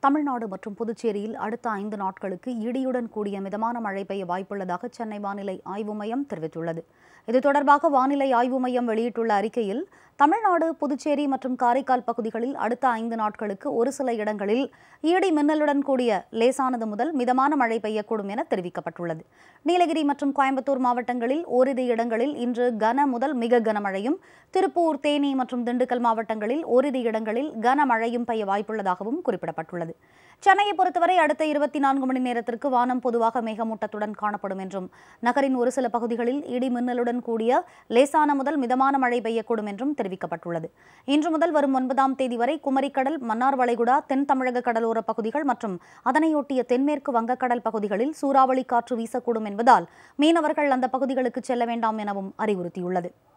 தமிழ்நாடு மற்றும் புதுச்சேரியில் அடுத்த ஐந்து நாட்களுக்கு இடியுடன் கூடிய மிதமான மழை பெய்ய வாய்ப்புள்ளதாக சென்னை வானிலை ஆய்வு மையம் தெரிவித்துள்ளது இது தொடர்பாக வானிலை ஆய்வு மையம் வெளியிட்டுள்ள அறிக்கையில் தமிழ்நாடு புதுச்சேரி மற்றும் காரைக்கால் பகுதிகளில் அடுத்த ஐந்து நாட்களுக்கு ஒரு சில இடங்களில் இடி மின்னலுடன் கூடிய லேசானது முதல் மிதமான மழை பெய்யக்கூடும் என தெரிவிக்கப்பட்டுள்ளது நீலகிரி மற்றும் கோயம்புத்தூர் மாவட்டங்களில் ஓரிரு இடங்களில் இன்று கன முதல் மிக கனமழையும் திருப்பூர் தேனி மற்றும் திண்டுக்கல் மாவட்டங்களில் ஓரிரு இடங்களில் கனமழையும் பெய்ய வாய்ப்புள்ளதாகவும் குறிப்பிடப்பட்டுள்ளது சென்னையை பொறுத்தவரை அடுத்த இருபத்தி நான்கு மணி நேரத்திற்கு வானம் பொதுவாக மேகமூட்டத்துடன் காணப்படும் என்றும் நகரின் ஒரு சில பகுதிகளில் இடி மின்னலுடன் கூடிய லேசான முதல் மிதமான மழை பெய்யக்கூடும் என்றும் தெரிவிக்கப்பட்டுள்ளது இன்று முதல் வரும் ஒன்பதாம் தேதி வரை குமரிக்கடல் மன்னார் வளைகுடா தென் தமிழக கடலோர பகுதிகள் மற்றும் அதனையொட்டிய தென்மேற்கு வங்கக்கடல் பகுதிகளில் சூறாவளி காற்று வீசக்கூடும் என்பதால் மீனவர்கள் அந்த பகுதிகளுக்கு செல்ல வேண்டாம் எனவும் அறிவுறுத்தியுள்ளது